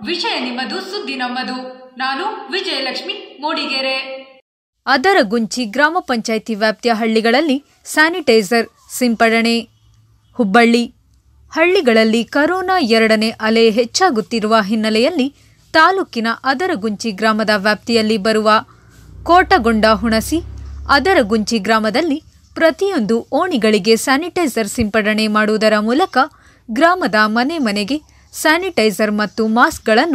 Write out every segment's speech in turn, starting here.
ವಿಷಯ ನಿಮ್ಮದು ಸುದ್ದಿ ನಮ್ಮದು ನಾನು ವಿಜಯಲಕ್ಷ್ಮಿ ಮೂಡಿಗೆರೆ ಅದರಗುಂಚಿ ಗ್ರಾಮ ಪಂಚಾಯಿತಿ ವ್ಯಾಪ್ತಿಯ ಹಳ್ಳಿಗಳಲ್ಲಿ ಸ್ಯಾನಿಟೈಸರ್ ಸಿಂಪಡಣೆ ಹುಬ್ಬಳ್ಳಿ ಹಳ್ಳಿಗಳಲ್ಲಿ ಕರೋನಾ ಎರಡನೇ ಅಲೆ ಹೆಚ್ಚಾಗುತ್ತಿರುವ ಹಿನ್ನೆಲೆಯಲ್ಲಿ ತಾಲೂಕಿನ ಅದರಗುಂಚಿ ಗ್ರಾಮದ ವ್ಯಾಪ್ತಿಯಲ್ಲಿ ಬರುವ ಕೋಟಗೊಂಡ ಹುಣಸಿ ಅದರಗುಂಚಿ ಗ್ರಾಮದಲ್ಲಿ ಪ್ರತಿಯೊಂದು ಓಣಿಗಳಿಗೆ ಸ್ಯಾನಿಟೈಸರ್ ಸಿಂಪಡಣೆ ಮಾಡುವುದರ ಮೂಲಕ ಗ್ರಾಮದ ಮನೆ ಮನೆಗೆ ಸ್ಯಾನಿಟೈಸರ್ ಮತ್ತು ಮಾಸ್ಕ್ಗಳನ್ನು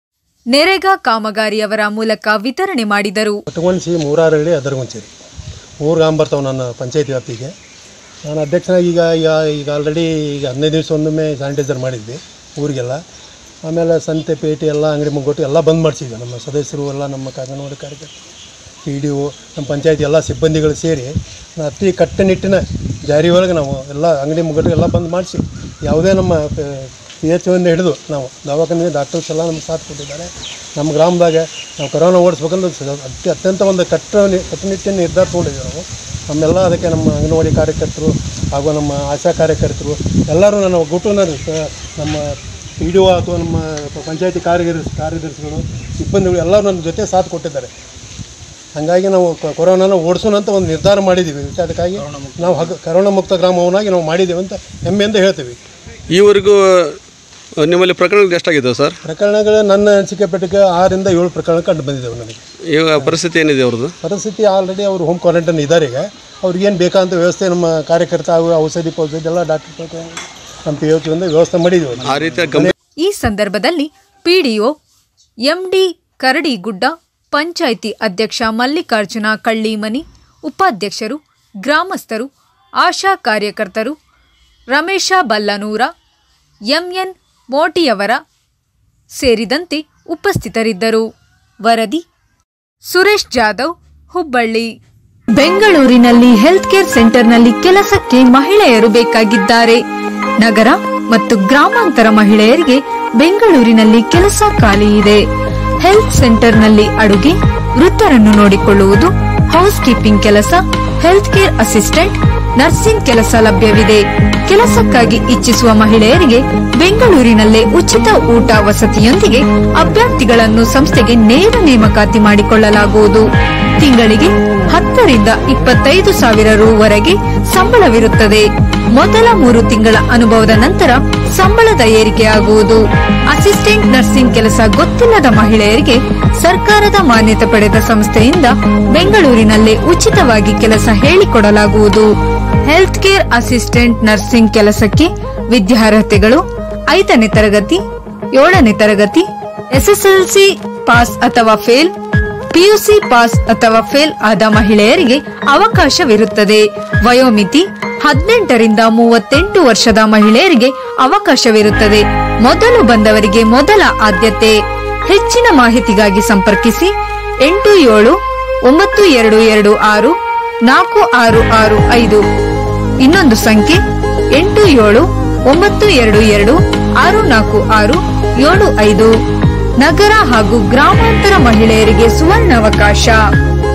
ನೆರೆಗಾ ಕಾಮಗಾರಿಯವರ ಮೂಲಕ ವಿತರಣೆ ಮಾಡಿದರು ಒಟ್ಟಗೊಂಡಿಸಿ ಮೂರಾರಳ್ಳಿ ಅದರಗುಂಚೇರಿ ಮೂರು ಗ್ರಾಮ ಬರ್ತಾವೆ ನನ್ನ ಪಂಚಾಯತಿ ವ್ಯಾಪ್ತಿಗೆ ನಾನು ಅಧ್ಯಕ್ಷನಾಗಿ ಈಗ ಈಗ ಈಗ ಆಲ್ರೆಡಿ ಈಗ ಹದಿನೈದು ದಿವಸ ಒಂದೊಮ್ಮೆ ಸ್ಯಾನಿಟೈಸರ್ ಮಾಡಿದ್ವಿ ಊರಿಗೆಲ್ಲ ಆಮೇಲೆ ಸಂತೆ ಪೇಟೆ ಎಲ್ಲ ಅಂಗಡಿ ಮುಗ್ಗೊಟ್ಟು ಎಲ್ಲ ಬಂದ್ ಮಾಡಿಸಿದ್ವಿ ನಮ್ಮ ಸದಸ್ಯರು ಎಲ್ಲ ನಮ್ಮ ಅಂಗನವಾಡಿ ಕಾರ್ಯಕರ್ತರು ಪಿ ಡಿ ಒ ನಮ್ಮ ಪಂಚಾಯತಿ ಎಲ್ಲ ಸಿಬ್ಬಂದಿಗಳು ಸೇರಿ ನಾ ಅತಿ ಕಟ್ಟುನಿಟ್ಟಿನ ಜಾರಿ ಒಳಗೆ ನಾವು ಎಲ್ಲ ಅಂಗಡಿ ಮುಗ್ಗಟ್ಟು ಎಲ್ಲ ಬಂದ್ ಮಾಡಿಸಿ ಯಾವುದೇ ನಮ್ಮ ಪಿ ಎಚ್ ಒಯಿಂದ ಹಿಡಿದು ನಾವು ದವಾಖಾನೆ ಡಾಕ್ಟರ್ಸ್ ಎಲ್ಲ ನಮ್ಗೆ ಸಾಥ್ ಕೊಟ್ಟಿದ್ದಾರೆ ನಮ್ಮ ಗ್ರಾಮದಾಗ ನಾವು ಕರೋನಾ ಓಡಿಸ್ಬೇಕಂದ್ರೆ ಸ- ಅತ್ಯ ಅತ್ಯಂತ ಒಂದು ಕಟ್ಟ ನಿ- ಕಟ್ಟುನಿಟ್ಟಿನ ನಿರ್ಧಾರ ತೊಗೊಂಡಿದ್ದೀವಿ ನಾವು ನಮ್ಮೆಲ್ಲ ಅದಕ್ಕೆ ನಮ್ಮ ಅಂಗನವಾಡಿ ಕಾರ್ಯಕರ್ತರು ಹಾಗೂ ನಮ್ಮ ಆಶಾ ಕಾರ್ಯಕರ್ತರು ಎಲ್ಲರೂ ನನ್ನ ಒಗ್ಗೂಟನ ಸ- ನಮ್ಮ ಪಿ ಡಿ ಒ ಅಥವಾ ನಮ್ಮ ಪಂಚಾಯತಿ ಕಾರ್ಯದರ್ಶಿ ಕಾರ್ಯದರ್ಶಿಗಳು ಸಿಬ್ಬಂದಿಗಳು ಎಲ್ಲರೂ ನನ್ನ ಜೊತೆ ಸಾಥ್ ಕೊಟ್ಟಿದ್ದಾರೆ ಹಾಗಾಗಿ ನಾವು ಕ- ಕೊರೋನಾನ ಓಡಿಸೋಣ ಅಂತ ಒಂದು ನಿರ್ಧಾರ ಮಾಡಿದ್ದೀವಿ ಅದಕ್ಕಾಗಿ ನಾವು ಹಗ ಕರೋನಾ ಮುಕ್ತ ಗ್ರಾಮವನ್ನಾಗಿ ನಾವು ಮಾಡಿದ್ದೀವಿ ಅಂತ ಹೆಮ್ಮೆಯಿಂದ ಹೇಳ್ತೀವಿ ಈವರೆಗೂ ನಿಮ್ಮಲ್ಲಿ ಪ್ರಕರಣಗಳು ಎಷ್ಟಾಗಿದ್ದಾವೆ ಸರ್ ಪ್ರಕರಣಗಳು ನನ್ನ ಅನಿಸಿಕೆ ಪಟ್ಟಿಗೆ ಆರರಿಂದ ಏಳು ಪ್ರಕರಣ ಕಂಡು ಬಂದಿದ್ದೇವೆ ನನಗೆ ಈಗ ಪರಿಸ್ಥಿತಿ ಏನಿದೆ ಅವ್ರದ್ದು ಪರಿಸ್ಥಿತಿ ಆಲ್ರೆಡಿ ಅವರು ಹೋಮ್ ಕ್ವಾರಂಟೈನ್ ಇದ್ದಾರೆ ಈಗ ಅವ್ರಿಗೇನು ಬೇಕಂತ ವ್ಯವಸ್ಥೆ ನಮ್ಮ ಕಾರ್ಯಕರ್ತ ಹಾಗೂ ಔಷಧಿ ಪೌಷಧಿ ಎಲ್ಲ ಡಾಕ್ಟರ್ ನಮ್ಮ ಪಿ ಎಚ್ ಒಂದು ವ್ಯವಸ್ಥೆ ಮಾಡಿದ್ದೀವಿ ಆ ರೀತಿಯ ಗಂಭೀರ ಈ ಸಂದರ್ಭದಲ್ಲಿ ಪಿಡಿಒ ಎಂಡಿ ಕರಡಿಗುಡ್ಡ ಪಂಚಾಯಿತಿ ಅಧ್ಯಕ್ಷ ಮಲ್ಲಿಕಾರ್ಜುನ ಕಳ್ಳಿಮನಿ ಉಪಾಧ್ಯಕ್ಷರು ಗ್ರಾಮಸ್ಥರು ಆಶಾ ಕಾರ್ಯಕರ್ತರು ರಮೇಶ ಬಲ್ಲನೂರ ಎಂಎನ್ ಮೋಟಿಯವರ ಸೇರಿದಂತೆ ಉಪಸ್ಥಿತರಿದ್ದರು ವರದಿ ಸುರೇಶ್ ಜಾಧವ್ ಹುಬ್ಬಳ್ಳಿ ಬೆಂಗಳೂರಿನಲ್ಲಿ ಹೆಲ್ತ್ ಕೇರ್ ಸೆಂಟರ್ನಲ್ಲಿ ಕೆಲಸಕ್ಕೆ ಮಹಿಳೆಯರು ಬೇಕಾಗಿದ್ದಾರೆ ನಗರ ಮತ್ತು ಗ್ರಾಮಾಂತರ ಮಹಿಳೆಯರಿಗೆ ಬೆಂಗಳೂರಿನಲ್ಲಿ ಕೆಲಸ ಖಾಲಿ ಇದೆ ಹೆಲ್ತ್ ಸೆಂಟರ್ನಲ್ಲಿ ಅಡುಗೆ ವೃತ್ತರನ್ನು ನೋಡಿಕೊಳ್ಳುವುದು ಹೌಸ್ ಕೀಪಿಂಗ್ ಕೆಲಸ ಹೆಲ್ತ್ ಕೇರ್ ಅಸಿಸ್ಟೆಂಟ್ ನರ್ಸಿಂಗ್ ಕೆಲಸ ಲಭ್ಯವಿದೆ ಕೆಲಸಕ್ಕಾಗಿ ಇಚ್ಛಿಸುವ ಮಹಿಳೆಯರಿಗೆ ಬೆಂಗಳೂರಿನಲ್ಲೇ ಉಚಿತ ಊಟ ವಸತಿಯೊಂದಿಗೆ ಅಭ್ಯರ್ಥಿಗಳನ್ನು ಸಂಸ್ಥೆಗೆ ನೇರ ನೇಮಕಾತಿ ಮಾಡಿಕೊಳ್ಳಲಾಗುವುದು ತಿಂಗಳಿಗೆ ಹತ್ತರಿಂದ ಇಪ್ಪತ್ತೈದು ಸಾವಿರ ರೂವರೆಗೆ ಸಂಬಳವಿರುತ್ತದೆ ಮೊದಲ ಮೂರು ತಿಂಗಳ ಅನುಭವದ ನಂತರ ಸಂಬಳದ ಏರಿಕೆಯಾಗುವುದು ಅಸಿಸ್ಟೆಂಟ್ ನರ್ಸಿಂಗ್ ಕೆಲಸ ಗೊತ್ತಿಲ್ಲದ ಮಹಿಳೆಯರಿಗೆ ಸರ್ಕಾರದ ಮಾನ್ಯತೆ ಪಡೆದ ಸಂಸ್ಥೆಯಿಂದ ಬೆಂಗಳೂರಿನಲ್ಲೇ ಉಚಿತವಾಗಿ ಕೆಲಸ ಹೇಳಿಕೊಡಲಾಗುವುದು ಹೆಲ್ತ್ ಕೇರ್ ಅಸಿಸ್ಟೆಂಟ್ ನರ್ಸಿಂಗ್ ಕೆಲಸಕ್ಕೆ ವಿದ್ಯಾರ್ಹತೆಗಳು ಐದನೇ ತರಗತಿ ಏಳನೇ ತರಗತಿ ಎಸ್ಎಸ್ಎಲ್ಸಿ ಪಾಸ್ ಅಥವಾ ಫೇಲ್ ಪಿಯುಸಿ ಪಾಸ್ ಅಥವಾ ಫೇಲ್ ಆದ ಮಹಿಳೆಯರಿಗೆ ಅವಕಾಶವಿರುತ್ತದೆ ವಯೋಮಿತಿ ಹದಿನೆಂಟರಿಂದ ಮೂವತ್ತೆಂಟು ವರ್ಷದ ಮಹಿಳೆಯರಿಗೆ ಅವಕಾಶವಿರುತ್ತದೆ ಮೊದಲು ಬಂದವರಿಗೆ ಮೊದಲ ಆದ್ಯತೆ ಹೆಚ್ಚಿನ ಮಾಹಿತಿಗಾಗಿ ಸಂಪರ್ಕಿಸಿ ಎಂಟು ಏಳು ಒಂಬತ್ತು ಎರಡು ಎರಡು ಆರು ನಾಲ್ಕು ಆರು ಆರು ಐದು ಇನ್ನೊಂದು ಸಂಖ್ಯೆ ಎಂಟು ಏಳು ಒಂಬತ್ತು ಎರಡು ಎರಡು ಆರು ನಾಲ್ಕು ಆರು ಏಳು ಐದು ನಗರ ಹಾಗೂ ಗ್ರಾಮಾಂತರ ಮಹಿಳೆಯರಿಗೆ ಸುವರ್ಣಾವಕಾಶ